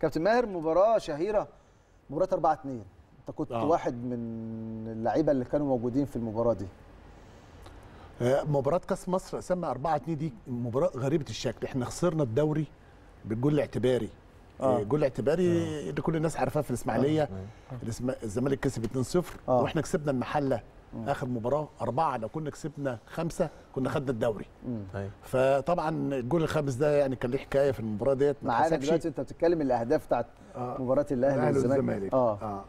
كابتن ماهر مباراه شهيره مباراه 4 2 انت كنت آه. واحد من اللعيبه اللي كانوا موجودين في المباراه دي آه، مباراة كاس مصر اسمى 4 2 دي مباراة غريبة الشكل احنا خسرنا الدوري بالجول الاعتباري آه. آه. جول اعتباري اللي كل الناس عارفاه في الاسماعيليه الاسم- الزمالك كسب 2-0 آه. واحنا كسبنا المحله اخر مباراه اربعه لو كنا كسبنا خمسه كنا خدنا الدوري ايوه فطبعا الجول الخامس ده يعني كان ليه حكايه في المباراه ديت ما معانا اتحسبش. دلوقتي انت بتتكلم الاهداف بتاعت آه. مباراه الاهلي الاهلي والزمالك والزمالك اه اه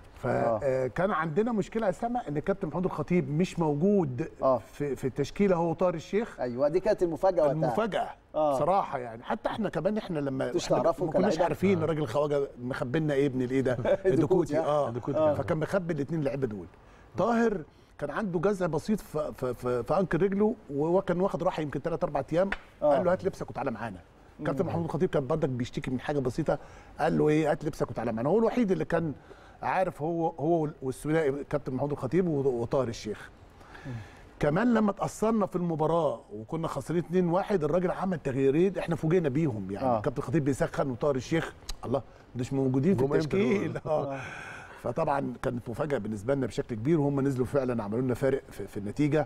فكان عندنا مشكله اسامه ان الكابتن محمود الخطيب مش موجود آه. في في التشكيله هو طاهر الشيخ ايوه دي كانت المفاجاه وقتها المفاجاه آه. صراحه يعني حتى احنا كمان احنا لما كنتوش إحنا تعرفوا ما كناش كلاعيبة؟ عارفين الراجل الخواجه مخبي لنا ايه ابن الايه ده الدكوتي، الدكوتي آه. اه الدكوتي آه. كان. فكان مخبي الاثنين لعيبه دول طاهر كان عنده جزع بسيط في في في, في انكل رجله وهو كان واخد راحه يمكن ثلاث اربع ايام آه. قال له هات لبسك وتعالى معانا كابتن محمود الخطيب كان برضك بيشتكي من حاجه بسيطه قال له ايه هات لبسك وتعالى معانا هو الوحيد اللي كان عارف هو هو والثنائي كابتن محمود الخطيب وطاهر الشيخ كمان لما اتأثرنا في المباراة وكنا خاسرين 2-1 الراجل عمل تغييرين احنا فوجئنا بيهم يعني آه. آه. كابتن الخطيب بيسخن وطاهر الشيخ الله مش موجودين في جم امتى التشكيل دول؟ آه. فطبعا كانت مفاجأة بالنسبة لنا بشكل كبير وهم نزلوا فعلا عملوا لنا فارق في, في النتيجة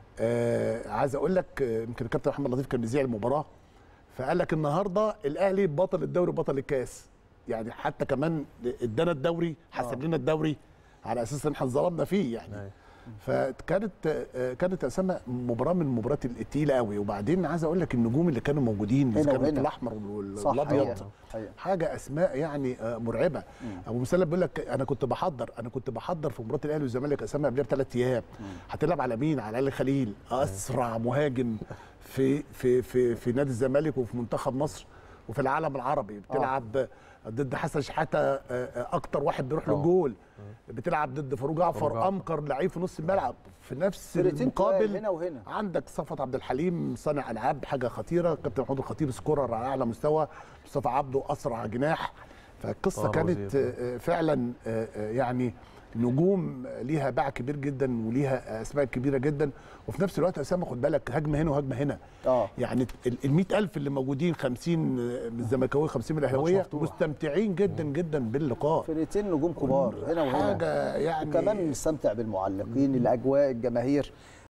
آه عايز اقول لك آه، يمكن الكابتن محمد لطيف كان بيذيع المباراة فقال لك النهارده الاهلي بطل الدوري بطل الكاس يعني حتى كمان ادانا الدوري حسب لنا الدوري على اساس ان احنا ظلمنا فيه يعني أيوة. فكانت آه، كانت اسامه مباراه من المباريات التقيله قوي وبعدين عايز اقول لك النجوم اللي كانوا موجودين هنا اللي كانوا وهنا. الاحمر وال- صح والابيض حقيقة. حقيقة. حاجه اسماء يعني آه، مرعبه ابو مسلم بيقول لك انا كنت بحضر انا كنت بحضر في مباراه الاهلي والزمالك اسامه قبلها بثلاث ايام هتلعب على مين على علي خليل اسرع مهاجم في في في في نادي الزمالك وفي منتخب مصر وفي العالم العربي بتلعب ضد حسن شحاته آه، آه، اكتر واحد بيروح طبعا. للجول بتلعب ضد فاروق جعفر جعفر. امكر لعيب في نص الملعب في نفس فرقتين تقال المقابل هنا وهنا. عندك صفت عبد الحليم صانع العاب حاجه خطيره كابتن محمود الخطيب سكورر على اعلى مستوى مصطفى عبده اسرع جناح فالقصه طاهر كانت وزير. آه، فعلا آه، آه، يعني نجوم ليها باع كبير جدا وليها اسماء كبيره جدا وفي نفس الوقت اسامه خد بالك هجمه هنا وهجمه هنا اه يعني ال 100000 اللي موجودين 50 من الزملكاويه 50 من الاهلاويه مفتوح. مستمتعين جدا جدا باللقاء فرقتين نجوم كبار هنا وهنا حاجه يعني وكمان نستمتع بالمعلقين الاجواء الجماهير